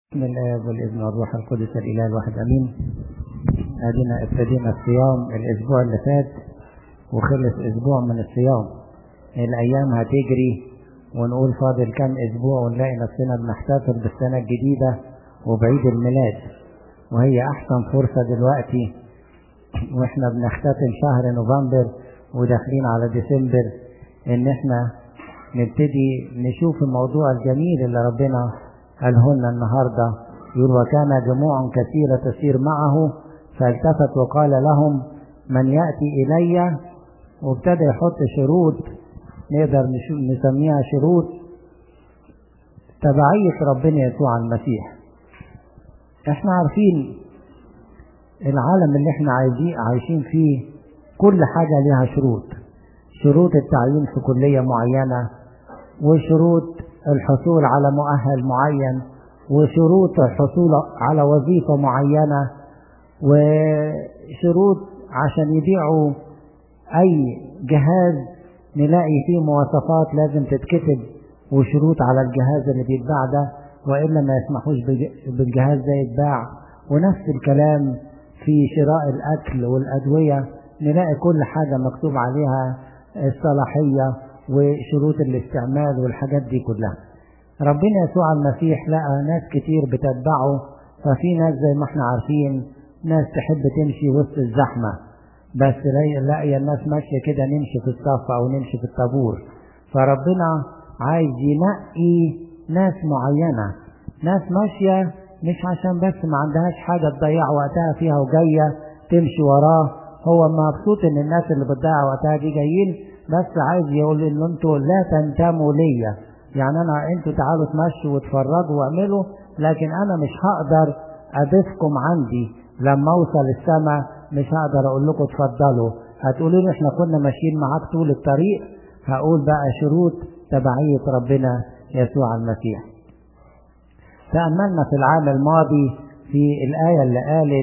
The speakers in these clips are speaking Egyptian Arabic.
بسم الآب والابن والروح القدس الإله الواحد أمين أدينا ابتدينا الصيام الأسبوع اللي فات وخلص أسبوع من الصيام الأيام هتجري ونقول فاضل كام أسبوع ونلاقي نفسنا بنحتفل بالسنة الجديدة وبعيد الميلاد وهي أحسن فرصة دلوقتي وإحنا بنختتم شهر نوفمبر وداخلين على ديسمبر إن إحنا نبتدي نشوف الموضوع الجميل اللي ربنا قالهن النهاردة يقول وكان جموع كثيرة تسير معه فالتفت وقال لهم من يأتي إلي وابتدى يحط شروط نقدر نسميها شروط تبعية ربنا يسوع المسيح احنا عارفين العالم اللي احنا عايزين عايشين فيه كل حاجة لها شروط شروط التعيين في كلية معينة وشروط الحصول على مؤهل معين وشروط الحصول على وظيفة معينة وشروط عشان يبيعوا أي جهاز نلاقي فيه مواصفات لازم تتكتب وشروط على الجهاز اللي بيتباع ده وإلا ما يسمحوش بالجهاز ده يتباع ونفس الكلام في شراء الأكل والأدوية نلاقي كل حاجة مكتوب عليها الصلاحية وشروط الاستعمال والحاجات دي كلها ربنا يسوع المسيح لقى ناس كتير بتتبعه ففي ناس زي ما احنا عارفين ناس تحب تمشي وسط الزحمة بس لاقي الناس ماشية كده نمشي في الصف أو نمشي في الطابور فربنا عايز ينقي ناس معينة ناس ماشية مش عشان بس ما عندهاش حاجة تضيع وقتها فيها وجاية تمشي وراه هو مبسوط ان الناس اللي بتضيع وقتها دي جايين بس عايز يقول ان انتوا لا تنتموا ليا يعني انا انتوا تعالوا تمشوا وتفرجوا واعملوا لكن انا مش هقدر اضيفكم عندي لما اوصل السماء مش هقدر اقول لكم اتفضلوا هتقولوا لي احنا كنا ماشيين معاك طول الطريق هقول بقى شروط تبعية ربنا يسوع المسيح تأملنا في العام الماضي في الآية اللي قالت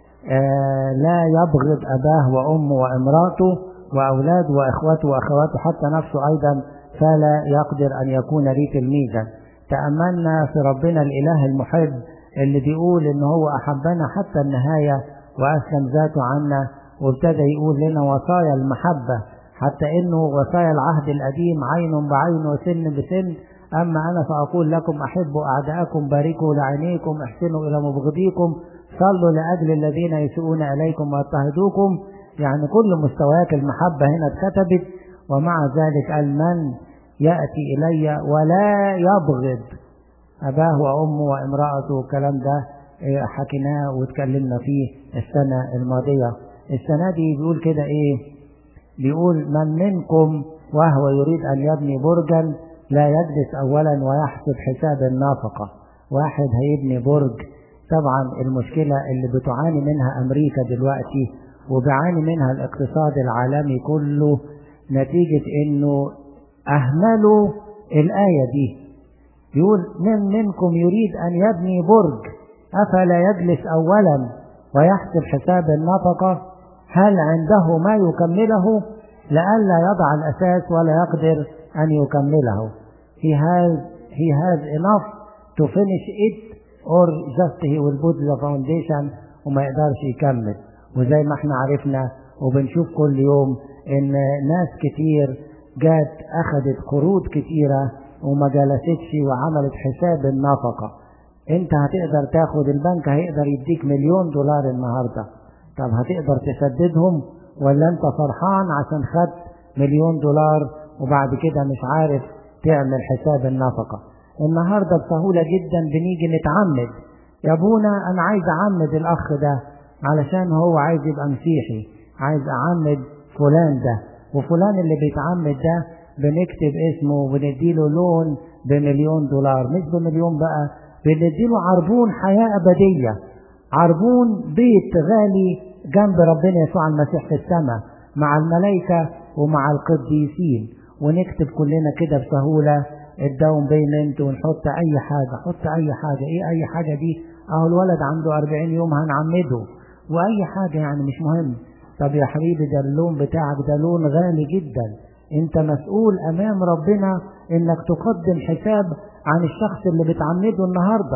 آه لا يبغض أباه وأمه وامراته وأولاده وإخوته وأخواته حتى نفسه أيضا فلا يقدر أن يكون لي تلميذا تأملنا في ربنا الإله المحب اللي بيقول إن هو أحبنا حتى النهاية وأسلم ذاته عنا وابتدى يقول لنا وصايا المحبة حتى إنه وصايا العهد القديم عين بعين وسن بسن أما أنا فأقول لكم أحبوا أعداءكم باركوا لعينيكم احسنوا إلى مبغضيكم صلوا لأجل الذين يسيئون إليكم ويضطهدوكم يعني كل مستويات المحبة هنا اتكتبت ومع ذلك قال من يأتي إلي ولا يبغض أباه وأمه وامرأته والكلام ده حكيناه واتكلمنا فيه السنة الماضية السنة دي بيقول كده إيه بيقول من منكم وهو يريد أن يبني برجا لا يجلس أولا ويحسب حساب النافقة واحد هيبني برج طبعا المشكلة اللي بتعاني منها أمريكا دلوقتي وبيعاني منها الاقتصاد العالمي كله نتيجة انه اهملوا الآية دي يقول من منكم يريد ان يبني برج افلا يجلس اولا ويحسب حساب النفقة هل عنده ما يكمله لئلا يضع الاساس ولا يقدر ان يكمله he has he has enough to finish it or just he will put the foundation وما يقدرش يكمل وزي ما احنا عرفنا وبنشوف كل يوم ان ناس كتير جات اخذت قروض كتيرة وما جلستش وعملت حساب النفقة انت هتقدر تاخد البنك هيقدر يديك مليون دولار النهاردة طب هتقدر تسددهم ولا انت فرحان عشان خدت مليون دولار وبعد كده مش عارف تعمل حساب النفقة النهاردة بسهولة جدا بنيجي نتعمد يا ابونا انا عايز اعمد الاخ ده علشان هو عايز يبقى مسيحي عايز اعمد فلان ده وفلان اللي بيتعمد ده بنكتب اسمه وبنديله لون بمليون دولار مش بمليون بقى بنديله عربون حياة أبدية عربون بيت غالي جنب ربنا يسوع المسيح في السماء مع الملائكة ومع القديسين ونكتب كلنا كده بسهولة الداون بيمنت ونحط أي حاجة حط أي حاجة إيه أي حاجة دي أهو الولد عنده أربعين يوم هنعمده وأي حاجة يعني مش مهم طب يا حبيبي ده اللون بتاعك ده لون غالي جدا انت مسؤول امام ربنا انك تقدم حساب عن الشخص اللي بتعمده النهارده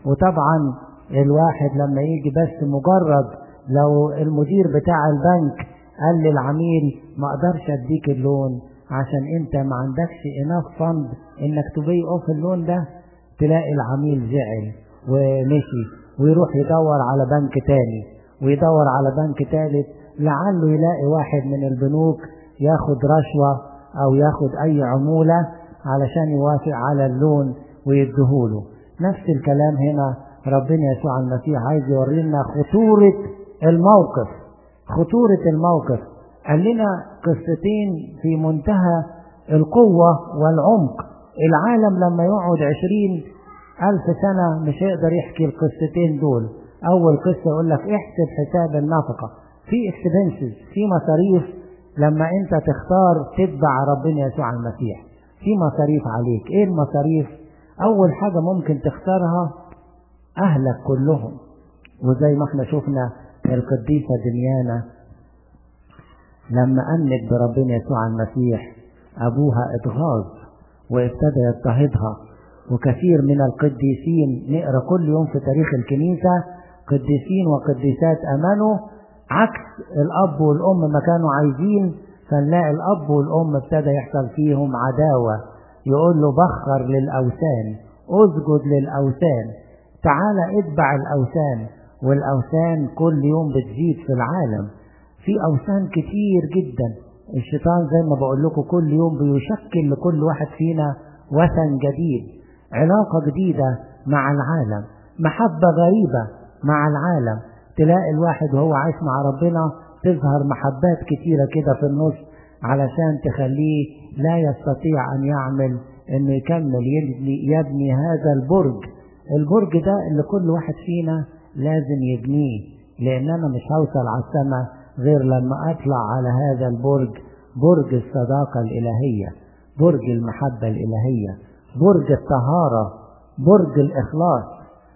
وطبعا الواحد لما يجي بس مجرد لو المدير بتاع البنك قال للعميل ما اقدرش اديك اللون عشان انت ما عندكش اناف فند انك تبي اوف اللون ده تلاقي العميل زعل ومشي ويروح يدور على بنك تاني ويدور على بنك تالت لعله يلاقي واحد من البنوك ياخد رشوة او ياخد اي عمولة علشان يوافق على اللون ويديهوله نفس الكلام هنا ربنا يسوع المسيح عايز يورينا خطورة الموقف خطورة الموقف قال لنا قصتين في منتهى القوة والعمق العالم لما يقعد عشرين ألف سنة مش هيقدر يحكي القصتين دول أول قصة يقول لك احسب حساب النفقة في اكسبنسز في مصاريف لما أنت تختار تتبع ربنا يسوع المسيح في مصاريف عليك إيه المصاريف؟ أول حاجة ممكن تختارها أهلك كلهم وزي ما احنا شفنا القديسة دميانة لما أمنت بربنا يسوع المسيح أبوها اتغاظ وابتدى يضطهدها وكثير من القديسين نقرا كل يوم في تاريخ الكنيسة قديسين وقديسات أمنوا عكس الأب والأم ما كانوا عايزين فنلاقي الأب والأم ابتدى يحصل فيهم عداوة يقول له بخر للأوثان اسجد للأوثان تعالى اتبع الأوثان والأوثان كل يوم بتزيد في العالم في أوثان كتير جدا الشيطان زي ما بقول لكم كل يوم بيشكل لكل واحد فينا وثن جديد علاقة جديدة مع العالم محبة غريبة مع العالم تلاقي الواحد وهو عايش مع ربنا تظهر محبات كتيرة كده في النص علشان تخليه لا يستطيع أن يعمل إنه يكمل يبني, يبني هذا البرج البرج ده اللي كل واحد فينا لازم يبنيه لأن أنا مش هوصل على السماء غير لما أطلع على هذا البرج برج الصداقة الإلهية برج المحبة الإلهية برج الطهارة برج الإخلاص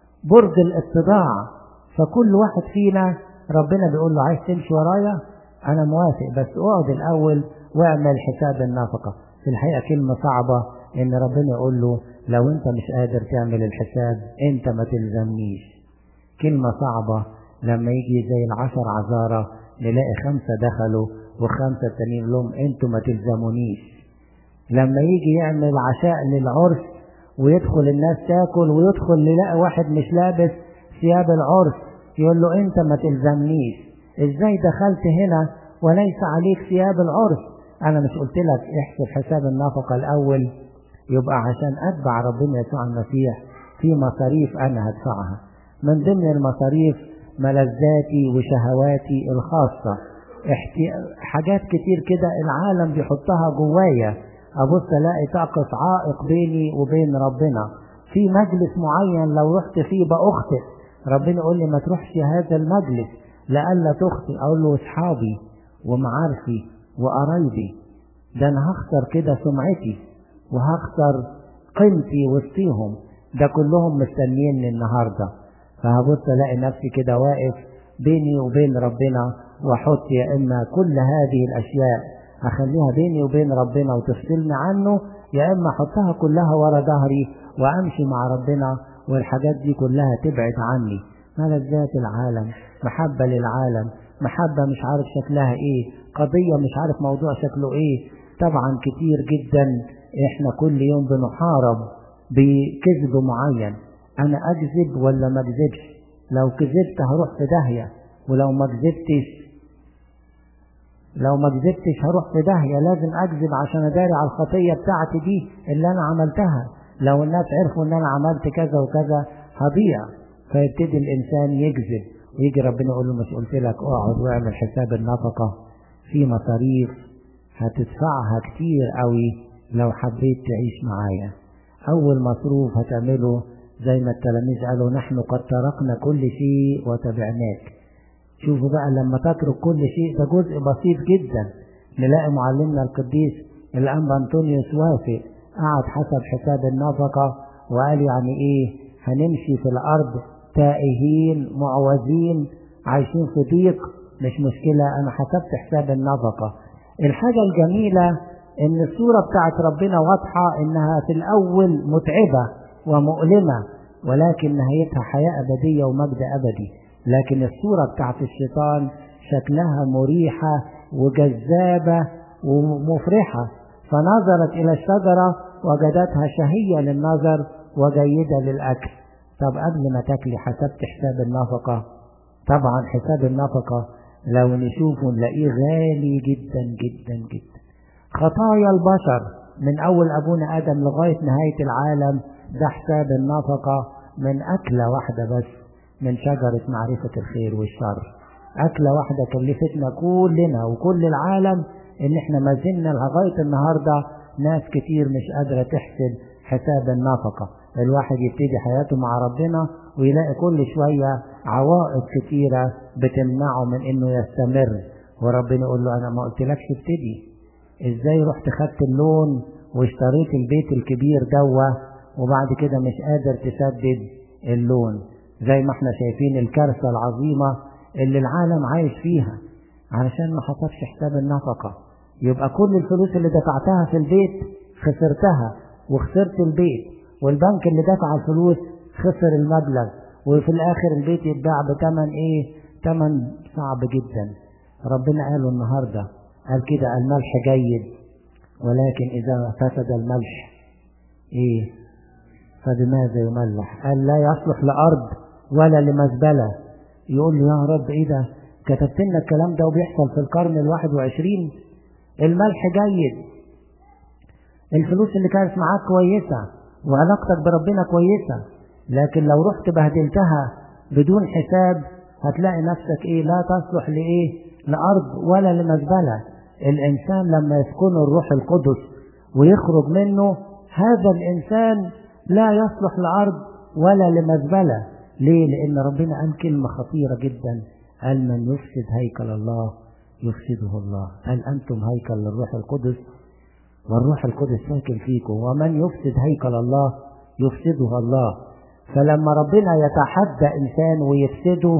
برج الاتضاع فكل واحد فينا ربنا بيقول له عايز تمشي ورايا أنا موافق بس اقعد الأول واعمل حساب النفقة في الحقيقة كلمة صعبة إن ربنا يقول له لو أنت مش قادر تعمل الحساب أنت ما تلزمنيش كلمة صعبة لما يجي زي العشر عذارة نلاقي خمسة دخلوا وخمسة تانيين لهم انتوا ما تلزمونيش لما يجي يعمل عشاء للعرس ويدخل الناس تاكل ويدخل يلاقي واحد مش لابس ثياب العرس يقول له انت ما تلزمنيش ازاي دخلت هنا وليس عليك ثياب العرس انا مش قلت لك احسب حساب النفقة الاول يبقى عشان اتبع ربنا يسوع المسيح في مصاريف انا هدفعها من ضمن المصاريف ملذاتي وشهواتي الخاصة احتي... حاجات كتير كده العالم بيحطها جوايا ابص الاقي تعقص عائق بيني وبين ربنا في مجلس معين لو رحت فيه بأخطئ ربنا يقول لي ما تروحش هذا المجلس لألا تخطئ أقول له أصحابي ومعارفي وقرايبي ده أنا هخسر كده سمعتي وهخسر قيمتي وسطيهم ده كلهم مستنيني النهارده فهبص الاقي نفسي كده واقف بيني وبين ربنا واحط يا اما كل هذه الاشياء اخليها بيني وبين ربنا وتفصلني عنه يا اما احطها كلها ورا ظهري وامشي مع ربنا والحاجات دي كلها تبعد عني ملذات العالم محبه للعالم محبه مش عارف شكلها ايه قضيه مش عارف موضوع شكله ايه طبعا كتير جدا احنا كل يوم بنحارب بكذب معين انا اكذب ولا ما اكذبش لو كذبت هروح في داهيه ولو ما كذبتش لو ما كذبتش هروح في داهيه لازم اكذب عشان اداري على الخطيه بتاعتي دي اللي انا عملتها لو الناس عرفوا ان انا عملت كذا وكذا هضيع فيبتدي الانسان يكذب ويجي ربنا يقول له مش قلت لك اقعد واعمل حساب النفقه في مصاريف هتدفعها كتير قوي لو حبيت تعيش معايا اول مصروف هتعمله زي ما التلاميذ قالوا نحن قد تركنا كل شيء وتبعناك شوفوا بقى لما تترك كل شيء ده جزء بسيط جدا نلاقي معلمنا القديس الأنبا أنطونيوس وافق قعد حسب حساب النفقة وقال يعني إيه هنمشي في الأرض تائهين معوزين عايشين في ضيق مش مشكلة أنا حسبت حساب النفقة الحاجة الجميلة إن الصورة بتاعت ربنا واضحة إنها في الأول متعبة ومؤلمة ولكن نهايتها حياة أبدية ومجد أبدي لكن الصورة بتاعت الشيطان شكلها مريحة وجذابة ومفرحة فنظرت إلى الشجرة وجدتها شهية للنظر وجيدة للأكل طب قبل ما تاكلي حسبت حساب النفقة طبعا حساب النفقة لو نشوفه نلاقيه غالي جدا جدا جدا خطايا البشر من أول أبونا آدم لغاية نهاية العالم ده حساب النفقة من أكلة واحدة بس من شجرة معرفة الخير والشر أكلة واحدة كلفتنا كلنا وكل العالم إن إحنا ما زلنا لغاية النهاردة ناس كتير مش قادرة تحسب حساب النفقة الواحد يبتدي حياته مع ربنا ويلاقي كل شوية عوائق كتيرة بتمنعه من إنه يستمر وربنا يقول له أنا ما قلتلكش ابتدي إزاي رحت خدت اللون واشتريت البيت الكبير دوا وبعد كده مش قادر تسدد اللون زي ما احنا شايفين الكارثة العظيمة اللي العالم عايش فيها علشان ما حسبش حساب النفقة يبقى كل الفلوس اللي دفعتها في البيت خسرتها وخسرت البيت والبنك اللي دفع الفلوس خسر المبلغ وفي الاخر البيت يتباع بتمن ايه تمن صعب جدا ربنا قاله النهارده قال كده الملح جيد ولكن اذا فسد الملح ايه فبماذا يملح قال لا يصلح لارض ولا لمزبله يقول له يا رب ايه ده كتبت لنا الكلام ده وبيحصل في القرن الواحد وعشرين الملح جيد الفلوس اللي كانت معاك كويسة وعلاقتك بربنا كويسة لكن لو رحت بهدلتها بدون حساب هتلاقي نفسك ايه لا تصلح لايه لارض ولا لمزبلة الانسان لما يسكنه الروح القدس ويخرج منه هذا الانسان لا يصلح لارض ولا لمزبلة ليه لان ربنا قال كلمة خطيرة جدا قال من يفسد هيكل الله يفسده الله قال أنتم هيكل للروح القدس والروح القدس ساكن فيكم ومن يفسد هيكل الله يفسده الله فلما ربنا يتحدى إنسان ويفسده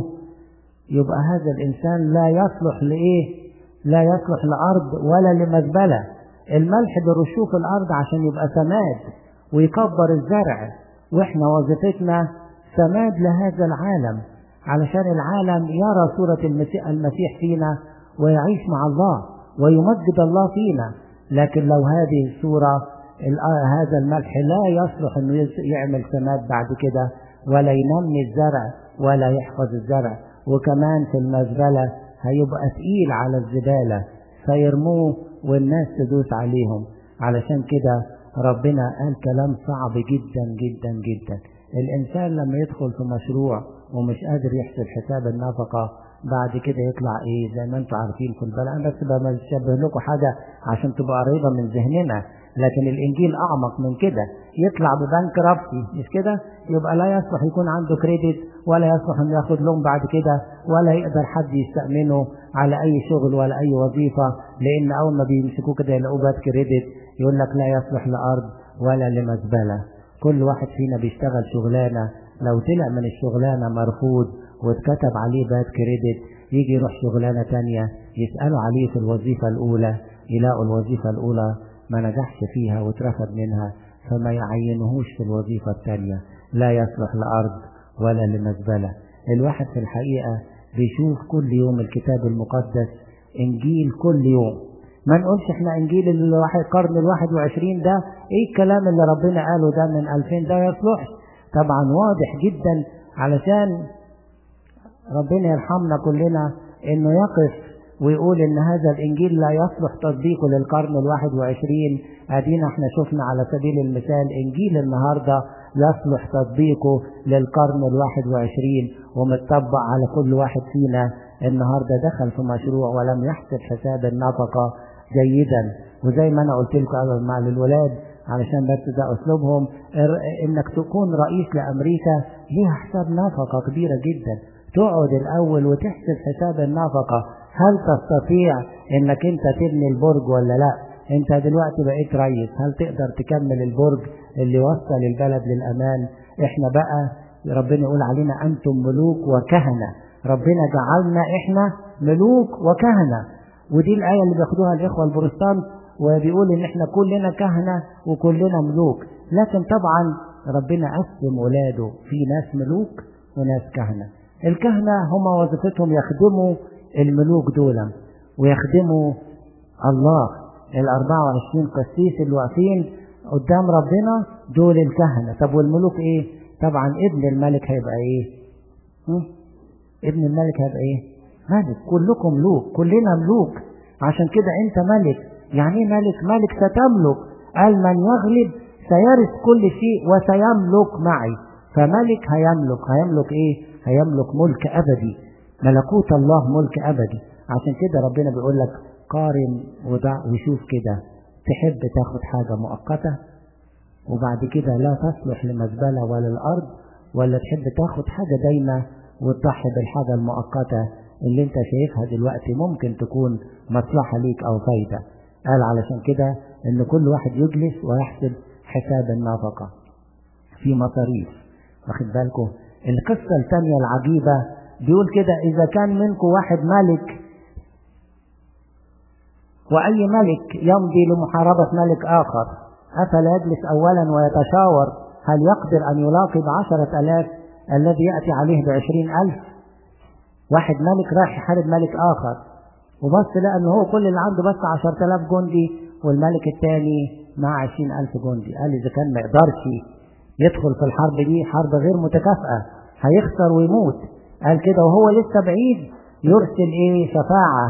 يبقى هذا الإنسان لا يصلح لإيه لا يصلح لأرض ولا لمزبلة الملح برشوف الأرض عشان يبقى سماد ويكبر الزرع وإحنا وظيفتنا سماد لهذا العالم علشان العالم يرى صورة المسيح فينا ويعيش مع الله ويمجد الله فينا لكن لو هذه الصورة هذا الملح لا يصلح انه يعمل سماد بعد كده ولا ينمي الزرع ولا يحفظ الزرع وكمان في المزبلة هيبقى تقيل على الزبالة فيرموه والناس تدوس عليهم علشان كده ربنا قال كلام صعب جدا جدا جدا الإنسان لما يدخل في مشروع ومش قادر يحسب حساب النفقة بعد كده يطلع ايه زي ما انتم عارفين في البلد انا بس بشبه لكم حاجه عشان تبقى قريبه من ذهننا لكن الانجيل اعمق من كده يطلع ببنك ربطي مش كده يبقى لا يصلح يكون عنده كريدت ولا يصلح انه ياخد لون بعد كده ولا يقدر حد يستأمنه على اي شغل ولا اي وظيفه لان اول ما بيمسكوه كده يلاقوه باد كريدت يقول لك لا يصلح لارض ولا لمزبله كل واحد فينا بيشتغل شغلانه لو طلع من الشغلانه مرفوض واتكتب عليه باد كريدت يجي يروح شغلانه تانية يسألوا عليه في الوظيفة الأولى يلاقوا الوظيفة الأولى ما نجحش فيها واترفض منها فما يعينهوش في الوظيفة التانية لا يصلح لأرض ولا لمزبلة الواحد في الحقيقة بيشوف كل يوم الكتاب المقدس إنجيل كل يوم ما نقولش احنا انجيل الواحد القرن الواحد وعشرين ده ايه الكلام اللي ربنا قاله ده من الفين ده يصلحش طبعا واضح جدا علشان ربنا يرحمنا كلنا انه يقف ويقول ان هذا الانجيل لا يصلح تطبيقه للقرن الواحد وعشرين ادينا احنا شفنا على سبيل المثال انجيل النهارده يصلح تطبيقه للقرن الواحد وعشرين ومتطبق على كل واحد فينا النهارده دخل في مشروع ولم يحسب حساب النفقه جيدا وزي ما انا قلت لكم مع الولاد علشان بس ده اسلوبهم انك تكون رئيس لامريكا ليها حساب نفقه كبيره جدا تقعد الاول وتحسب حساب النفقه هل تستطيع انك انت تبني البرج ولا لا انت دلوقتي بقيت رئيس هل تقدر تكمل البرج اللي وصل البلد للامان احنا بقى ربنا يقول علينا انتم ملوك وكهنه ربنا جعلنا احنا ملوك وكهنه ودي الايه اللي بياخدوها الاخوه البروتستانت وبيقول ان احنا كلنا كهنه وكلنا ملوك لكن طبعا ربنا قسم ولاده في ناس ملوك وناس كهنة الكهنة هم وظيفتهم يخدموا الملوك دولا ويخدموا الله ال 24 قسيس اللي واقفين قدام ربنا دول الكهنة طب والملوك ايه طبعا ابن الملك هيبقى ايه هم؟ ابن الملك هيبقى ايه ملك كلكم ملوك كلنا ملوك عشان كده انت ملك يعني ايه ملك ملك ستملك قال من يغلب سيرث كل شيء وسيملك معي فملك هيملك هيملك ايه هيملك ملك ابدي ملكوت الله ملك ابدي عشان كده ربنا بيقول لك قارن وضع وشوف كده تحب تاخد حاجة مؤقتة وبعد كده لا تصلح لمزبلة ولا الأرض ولا تحب تاخد حاجة دايمة وتضحي بالحاجة المؤقتة اللي انت شايفها دلوقتي ممكن تكون مصلحة ليك أو فايدة قال علشان كده ان كل واحد يجلس ويحسب حساب النفقة في مصاريف واخد بالكم القصة الثانية العجيبة بيقول كده إذا كان منكم واحد ملك وأي ملك يمضي لمحاربة ملك آخر أفلا يجلس أولا ويتشاور هل يقدر أن يلاقي بعشرة ألاف الذي يأتي عليه بعشرين ألف واحد ملك راح يحارب ملك آخر وبص لقى أنه هو كل اللي عنده بس عشرة آلاف جندي والملك الثاني مع عشرين ألف جندي قال إذا كان ما يقدرش يدخل في الحرب دي حرب غير متكافئة هيخسر ويموت قال كده وهو لسه بعيد يرسل ايه شفاعة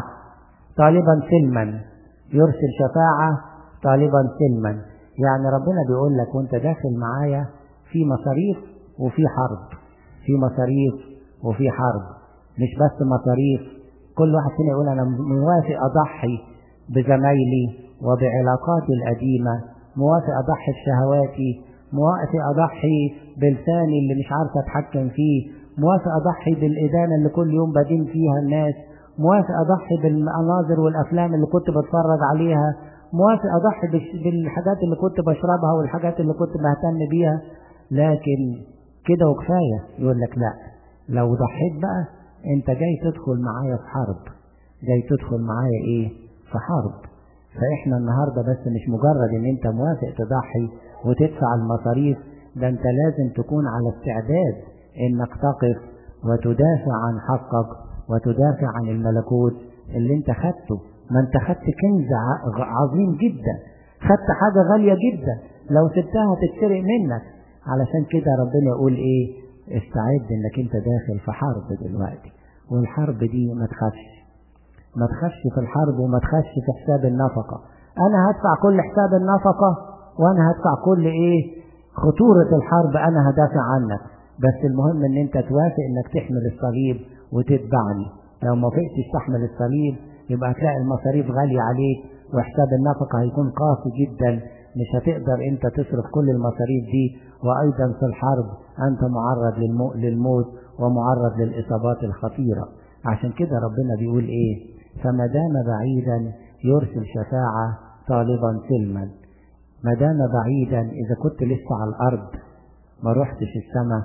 طالبا سلما يرسل شفاعة طالبا سلما يعني ربنا بيقول لك وانت داخل معايا في مصاريف وفي حرب في مصاريف وفي حرب مش بس مصاريف كل واحد فينا يقول انا موافق اضحي بزمايلي وبعلاقاتي القديمة موافق اضحي بشهواتي موافق اضحي بلساني اللي مش عارف اتحكم فيه موافق اضحي بالادانه اللي كل يوم بدين فيها الناس موافق اضحي بالمناظر والافلام اللي كنت بتفرج عليها موافق اضحي بالحاجات اللي كنت بشربها والحاجات اللي كنت بهتم بيها لكن كده وكفايه يقول لك لا لو ضحيت بقى انت جاي تدخل معايا في حرب جاي تدخل معايا ايه في حرب فاحنا النهارده بس مش مجرد ان انت موافق تضحي وتدفع المصاريف ده انت لازم تكون على استعداد انك تقف وتدافع عن حقك وتدافع عن الملكوت اللي انت خدته ما انت خدت كنز عظيم جدا خدت حاجة غالية جدا لو سبتها تتسرق منك علشان كده ربنا يقول ايه استعد انك انت داخل في حرب دلوقتي والحرب دي ما تخافش ما تخافش في الحرب وما تخافش في حساب النفقة انا هدفع كل حساب النفقة وانا هدفع كل ايه خطورة الحرب انا هدافع عنك بس المهم ان انت توافق انك تحمل الصليب وتتبعني لو ما وافقتش تحمل الصليب يبقى هتلاقي المصاريف غالية عليك وحساب النفقة هيكون قاسي جدا مش هتقدر انت تصرف كل المصاريف دي وايضا في الحرب انت معرض للمو... للموت ومعرض للاصابات الخطيرة عشان كده ربنا بيقول ايه فما دام بعيدا يرسل شفاعة طالبا سلما ما دام بعيدا اذا كنت لسه على الارض ما رحتش السماء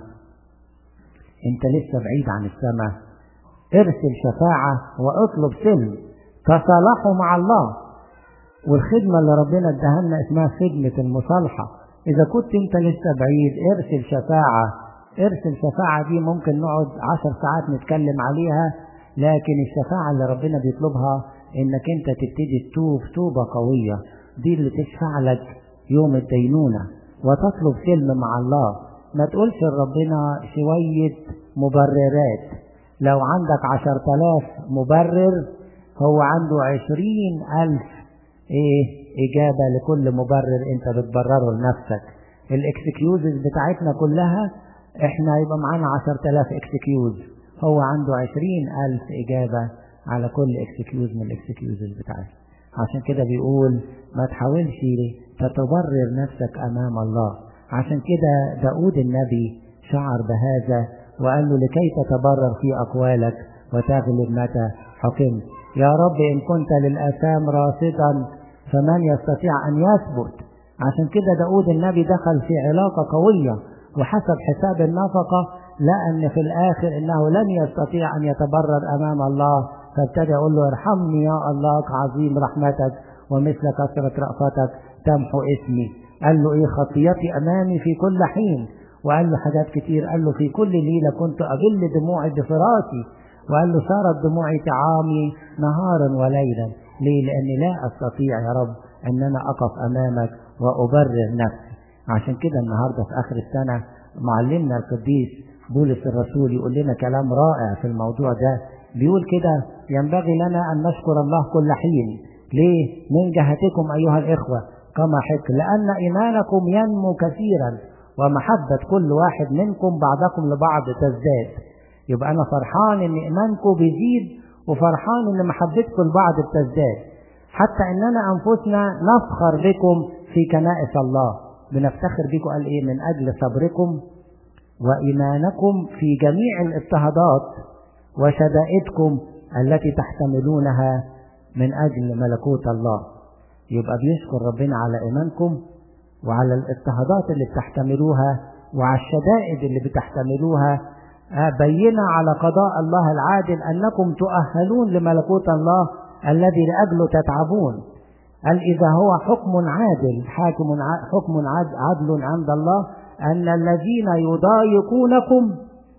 انت لسه بعيد عن السماء ارسل شفاعة واطلب سلم تصالحوا مع الله والخدمة اللي ربنا اداها لنا اسمها خدمة المصالحة إذا كنت أنت لسه بعيد ارسل شفاعة ارسل شفاعة دي ممكن نقعد عشر ساعات نتكلم عليها لكن الشفاعة اللي ربنا بيطلبها إنك أنت تبتدي تتوب توبة قوية دي اللي تشفع لك يوم الدينونة وتطلب سلم مع الله ما تقولش لربنا شوية مبررات لو عندك عشر تلاف مبرر هو عنده عشرين ألف ايه اجابة لكل مبرر انت بتبرره لنفسك الاكسكيوزز بتاعتنا كلها احنا يبقى معانا عشر تلاف اكسكيوز هو عنده عشرين الف اجابة على كل اكسكيوز من الاكسكيوزز بتاعتنا عشان كده بيقول ما تحاولش تتبرر نفسك امام الله عشان كده داود النبي شعر بهذا وقال له لكي تتبرر في اقوالك وتغلب متى حكمت يا رب إن كنت للآثام راصدا فمن يستطيع أن يثبت عشان كده داود النبي دخل في علاقة قوية وحسب حساب النفقة لقى أن في الآخر إنه لن يستطيع أن يتبرر أمام الله فابتدى يقول له ارحمني يا الله عظيم رحمتك ومثل كثرة رأفتك تمحو اسمي قال له ايه خطيتي امامي في كل حين وقال له حاجات كتير قال له في كل ليلة كنت أبل دموعي بفراشي وقال له صارت دموعي طعامي نهارا وليلا ليه لأني لا أستطيع يا رب أن أنا أقف أمامك وأبرر نفسي عشان كده النهاردة في آخر السنة معلمنا القديس بولس الرسول يقول لنا كلام رائع في الموضوع ده بيقول كده ينبغي لنا أن نشكر الله كل حين ليه من جهتكم أيها الإخوة كما حك لأن إيمانكم ينمو كثيرا ومحبة كل واحد منكم بعضكم لبعض تزداد يبقى أنا فرحان إن إيمانكم بيزيد وفرحان إن محبتكم لبعض بتزداد حتى إننا أنفسنا نفخر بكم في كنائس الله بنفتخر بكم قال إيه من أجل صبركم وإيمانكم في جميع الاضطهادات وشدائدكم التي تحتملونها من أجل ملكوت الله يبقى بيشكر ربنا على إيمانكم وعلى الاضطهادات اللي بتحتملوها وعلى الشدائد اللي بتحتملوها بينا على قضاء الله العادل أنكم تؤهلون لملكوت الله الذي لأجله تتعبون قال إذا هو حكم عادل حاكم حكم عدل عند الله أن الذين يضايقونكم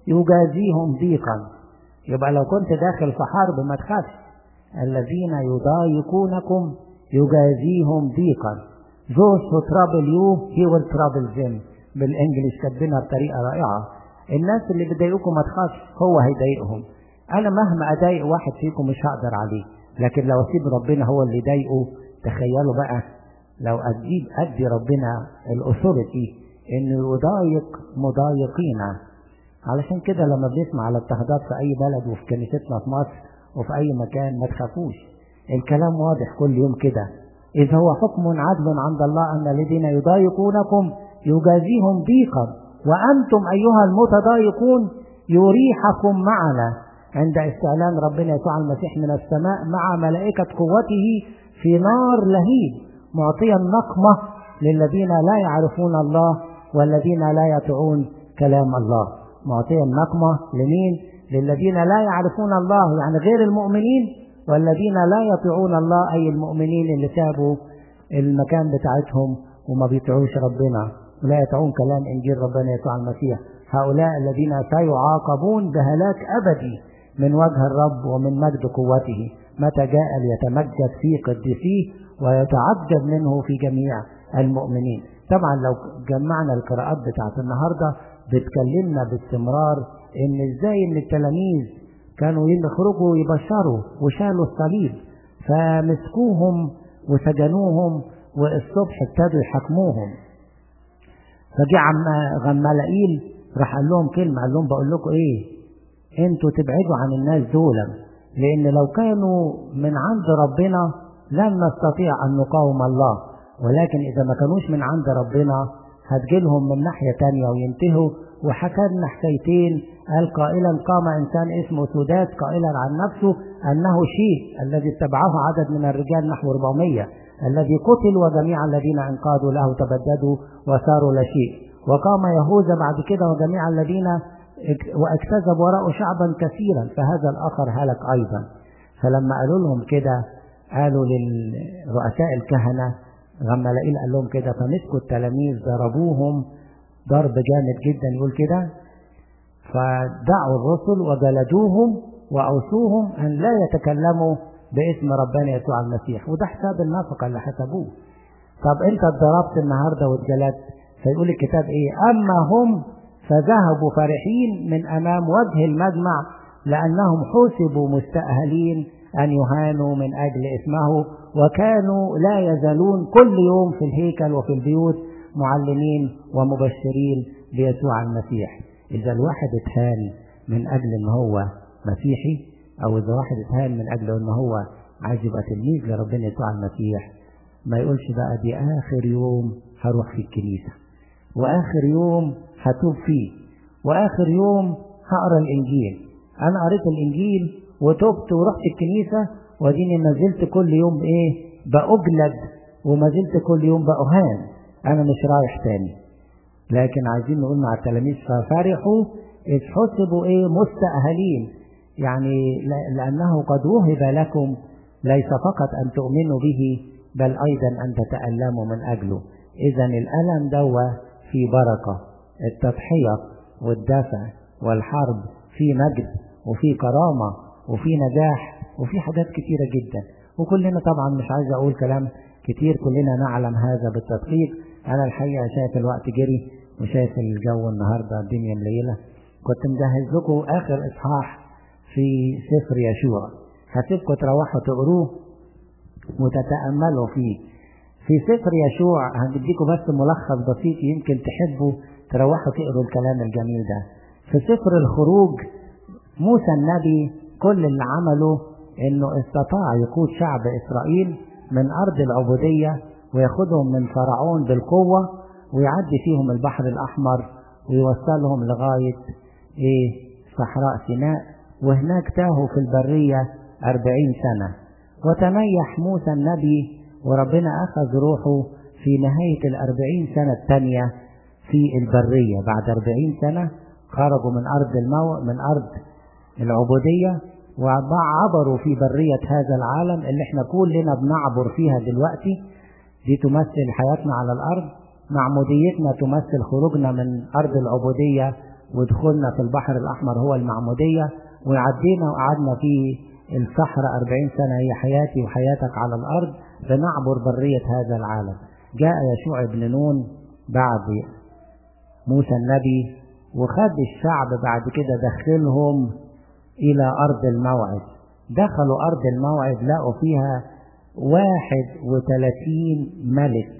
يجازيهم ضيقا يبقى لو كنت داخل في حرب ما تخافش الذين يضايقونكم يجازيهم ضيقا those who trouble you he will trouble them بالانجلش كاتبينها بطريقه رائعه الناس اللي بتضايقكم ما تخافش هو هيضايقهم انا مهما اضايق واحد فيكم مش هقدر عليه لكن لو اسيب ربنا هو اللي يضايقه تخيلوا بقى لو ادي ادي ربنا الاثوريتي انه يضايق مضايقينا علشان كده لما بنسمع على اضطهادات في اي بلد وفي كنيستنا في مصر وفي اي مكان ما تخافوش الكلام واضح كل يوم كده إذ هو حكم عدل عند الله أن الذين يضايقونكم يجازيهم ضيقا وأنتم أيها المتضايقون يريحكم معنا عند استعلان ربنا يسوع المسيح من السماء مع ملائكة قوته في نار لهيب معطيا نقمة للذين لا يعرفون الله والذين لا يطيعون كلام الله معطيا نقمة لمين؟ للذين لا يعرفون الله يعني غير المؤمنين والذين لا يطيعون الله أي المؤمنين اللي سابوا المكان بتاعتهم وما بيطيعوش ربنا ولا يطيعون كلام إنجيل ربنا يسوع المسيح هؤلاء الذين سيعاقبون بهلاك أبدي من وجه الرب ومن مجد قوته متى جاء ليتمجد في قدسيه ويتعجب منه في جميع المؤمنين طبعا لو جمعنا القراءات بتاعت النهارده بتكلمنا باستمرار ان ازاي ان التلاميذ كانوا يخرجوا يبشروا وشالوا الصليب فمسكوهم وسجنوهم والصبح ابتدوا يحاكموهم فجاء عم غمالائيل راح قال لهم كلمة قال لهم بقول لكم ايه انتوا تبعدوا عن الناس دول لان لو كانوا من عند ربنا لن نستطيع ان نقاوم الله ولكن اذا ما كانوش من عند ربنا هتجيلهم من ناحية تانية وينتهوا وحكى لنا حكايتين قال قائلا قام انسان اسمه سودات قائلا عن نفسه انه شيء الذي اتبعه عدد من الرجال نحو 400 الذي قتل وجميع الذين انقادوا له تبددوا وصاروا لا شيء وقام يهوذا بعد كده وجميع الذين واكتسب وراءه شعبا كثيرا فهذا الاخر هلك ايضا فلما قالوا لهم كده قالوا للرؤساء الكهنه غمالائيل قال لهم كده فمسكوا التلاميذ ضربوهم ضرب جامد جدا يقول كده فدعوا الرسل وجلدوهم وأوصوهم أن لا يتكلموا باسم ربنا يسوع المسيح وده حساب النفقة اللي حسبوه طب انت اتضربت النهاردة واتجلدت فيقول الكتاب ايه اما هم فذهبوا فرحين من امام وجه المجمع لانهم حسبوا مستأهلين ان يهانوا من اجل اسمه وكانوا لا يزالون كل يوم في الهيكل وفي البيوت معلمين ومبشرين بيسوع المسيح إذا الواحد اتهان من أجل إن هو مسيحي أو إذا واحد اتهان من أجل إن هو عايز يبقى تلميذ لربنا يسوع المسيح ما يقولش بقى دي آخر يوم هروح في الكنيسة وآخر يوم هتوب فيه وآخر يوم هقرا الإنجيل أنا قريت الإنجيل وتوبت ورحت الكنيسة واديني ما زلت كل يوم إيه بأجلد وما زلت كل يوم بأهان أنا مش رايح تاني لكن عايزين نقول مع التلاميذ ففرحوا إذ حسبوا إيه مستأهلين يعني لأنه قد وهب لكم ليس فقط أن تؤمنوا به بل أيضا أن تتألموا من أجله إذا الألم دوا في بركة التضحية والدفع والحرب في مجد وفي كرامة وفي نجاح وفي حاجات كتيرة جدا وكلنا طبعا مش عايز أقول كلام كتير كلنا نعلم هذا بالتدقيق أنا الحقيقة شايف الوقت جري وشايف الجو النهاردة الدنيا مليلة كنت مجهز لكم آخر إصحاح في سفر يشوع هسيبكم تروحوا تقروه وتتأملوا فيه في سفر يشوع هنديكم بس ملخص بسيط يمكن تحبوا تروحوا تقروا الكلام الجميل ده في سفر الخروج موسى النبي كل اللي عمله انه استطاع يقود شعب اسرائيل من ارض العبودية وياخدهم من فرعون بالقوة ويعدي فيهم البحر الاحمر ويوصلهم لغاية ايه صحراء سيناء وهناك تاهوا في البرية أربعين سنة وتنيح موسى النبي وربنا أخذ روحه في نهاية الأربعين سنة الثانية في البرية بعد أربعين سنة خرجوا من أرض المو... من أرض العبودية وعبروا في برية هذا العالم اللي احنا كلنا بنعبر فيها دلوقتي دي تمثل حياتنا على الأرض معموديتنا تمثل خروجنا من أرض العبودية ودخولنا في البحر الأحمر هو المعمودية وعدينا وقعدنا في الصحراء أربعين سنة هي حياتي وحياتك على الأرض بنعبر برية هذا العالم جاء يشوع بن نون بعد موسى النبي وخد الشعب بعد كده دخلهم إلى أرض الموعد دخلوا أرض الموعد لقوا فيها واحد وثلاثين ملك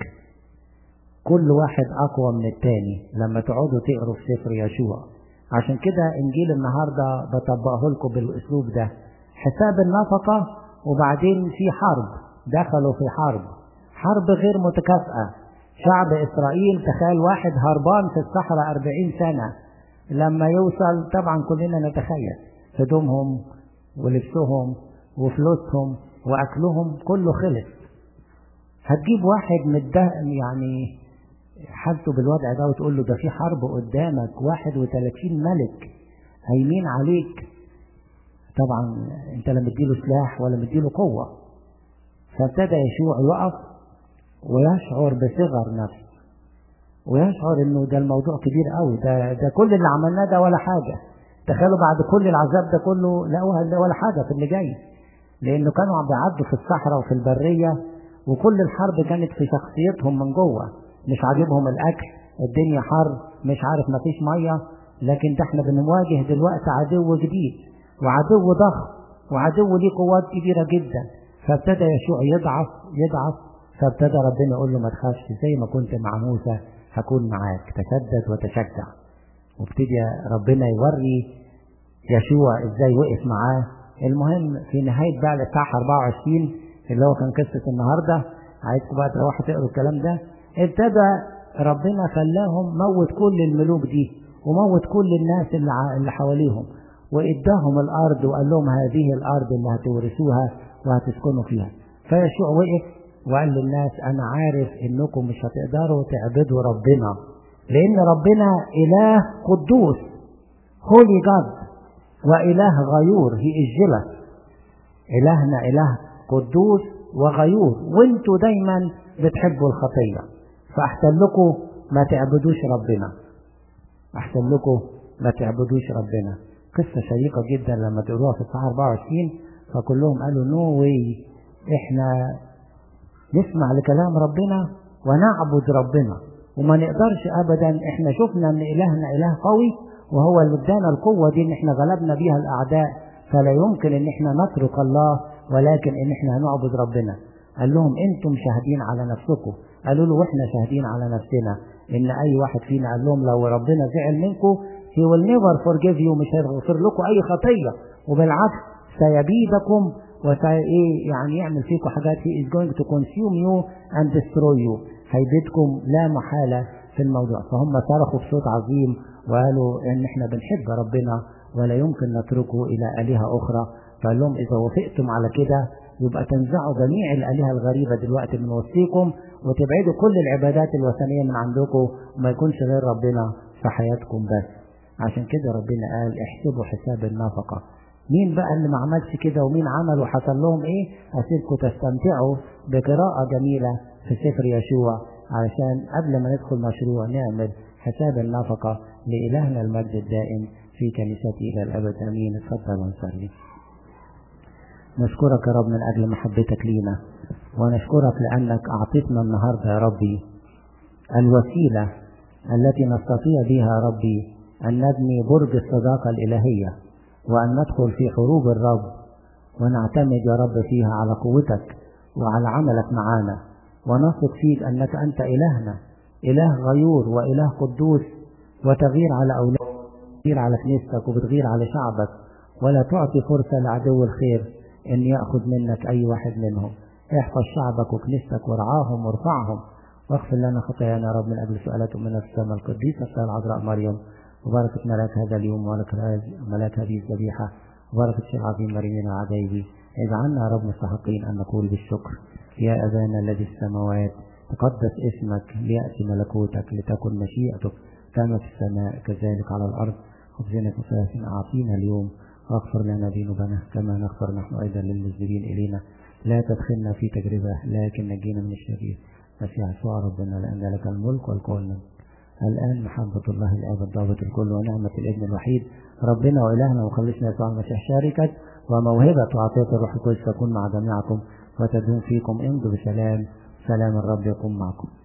كل واحد أقوى من التاني لما تقعدوا تقروا في سفر يشوع عشان كده إنجيل النهاردة بطبقه لكم بالأسلوب ده حساب النفقة وبعدين في حرب دخلوا في حرب حرب غير متكافئة شعب إسرائيل تخيل واحد هربان في الصحراء أربعين سنة لما يوصل طبعا كلنا نتخيل هدومهم ولبسهم وفلوسهم وأكلهم كله خلص هتجيب واحد متدهم يعني حالته بالوضع ده وتقول له ده في حرب قدامك واحد وثلاثين ملك هيمين عليك طبعا انت لا مديله سلاح ولا مديله قوة فابتدى يشوع يقف ويشعر بصغر نفسه ويشعر انه ده الموضوع كبير قوي ده ده كل اللي عملناه ده ولا حاجة تخيلوا بعد كل العذاب ده كله لقوها ولا حاجة في اللي جاي لانه كانوا عم بيعدوا في الصحراء وفي البرية وكل الحرب كانت في شخصيتهم من جوه مش عاجبهم الاكل الدنيا حر مش عارف مفيش ميه لكن ده احنا بنواجه دلوقتي عدو جديد وعدو ضخم وعدو ليه قوات كبيرة جدا فابتدى يشوع يضعف يضعف فابتدى ربنا يقول له ما تخافش زي ما كنت مع موسى هكون معاك تشدد وتشجع وابتدي ربنا يوري يشوع ازاي وقف معاه المهم في نهاية بقى الإصحاح 24 اللي هو كان قصة النهاردة عايزكم بقى تروحوا تقروا الكلام ده ابتدى ربنا خلاهم موت كل الملوك دي وموت كل الناس اللي اللي حواليهم واداهم الارض وقال لهم هذه الارض اللي هتورثوها وهتسكنوا فيها فيشوع وقف وقال للناس انا عارف انكم مش هتقدروا تعبدوا ربنا لان ربنا اله قدوس هولي جاد واله غيور هي الجلس الهنا اله قدوس وغيور وانتوا دايما بتحبوا الخطيه فاحسن لكم ما تعبدوش ربنا احسن لكم ما تعبدوش ربنا قصة شيقة جدا لما تقروها في الصحة 24 فكلهم قالوا نو واي احنا نسمع لكلام ربنا ونعبد ربنا وما نقدرش ابدا احنا شفنا ان الهنا اله قوي وهو اللي ادانا القوة دي ان احنا غلبنا بيها الاعداء فلا يمكن ان احنا نترك الله ولكن ان احنا هنعبد ربنا قال لهم انتم شاهدين على نفسكم قالوا له واحنا شاهدين على نفسنا ان اي واحد فينا قال لهم لو ربنا زعل منكم he will never forgive you مش هيغفر لكم اي خطيه وبالعكس سيبيدكم وسي ايه يعني يعمل فيكم حاجات he is going to consume you and destroy you هيبيدكم لا محاله في الموضوع فهم صرخوا بصوت عظيم وقالوا ان احنا بنحب ربنا ولا يمكن نتركه الى الهه اخرى فقال لهم اذا وافقتم على كده يبقى تنزعوا جميع الالهه الغريبه دلوقتي من وسطيكم وتبعدوا كل العبادات الوثنيه من عندكم وما يكونش غير ربنا في حياتكم بس عشان كده ربنا قال احسبوا حساب النفقة مين بقى اللي ما عملش كده ومين عمل وحصل لهم ايه هسيبكم تستمتعوا بقراءة جميلة في سفر يشوع علشان قبل ما ندخل مشروع نعمل حساب النفقة لإلهنا المجد الدائم في كنيسته إلى الأبد أمين اتفضل ونصلي نشكرك يا رب من أجل محبتك لينا ونشكرك لأنك أعطيتنا النهاردة يا ربي الوسيلة التي نستطيع بها يا ربي أن نبني برج الصداقة الإلهية وأن ندخل في حروب الرب ونعتمد يا رب فيها على قوتك وعلى عملك معانا ونثق فيك أنك أنت إلهنا إله غيور وإله قدوس وتغير على أولادك بتغير على كنيستك وبتغير على شعبك ولا تعطي فرصة لعدو الخير أن يأخذ منك أي واحد منهم احفظ شعبك وكنيستك وارعاهم وارفعهم واغفر لنا خطايانا يا رب من أجل سؤالاتهم من السماء القديسة العذراء مريم وبركة ملاك هذا اليوم وبركة ملاك هذه الذبيحة وبركة الشيخ العظيم مريم العجيبي اجعلنا يا رب مستحقين أن نقول بالشكر يا أبانا الذي في السماوات تقدس اسمك ليأتي ملكوتك لتكن مشيئتك كما في السماء كذلك على الأرض خبزنا كفافنا أعطينا اليوم واغفر لنا ذنوبنا كما نغفر نحن أيضا للمذنبين إلينا لا تدخلنا في تجربة لكن نجينا من الشرير مسيح يسوع ربنا لأن لك الملك والقول الآن محبة الله الآب الضابط الكل ونعمة الابن الوحيد ربنا وإلهنا وخلصنا يسوع المسيح شاركة وموهبة وعطية الروح القدس تكون مع جميعكم وتدوم فيكم امضوا بسلام سلام الرب يكون معكم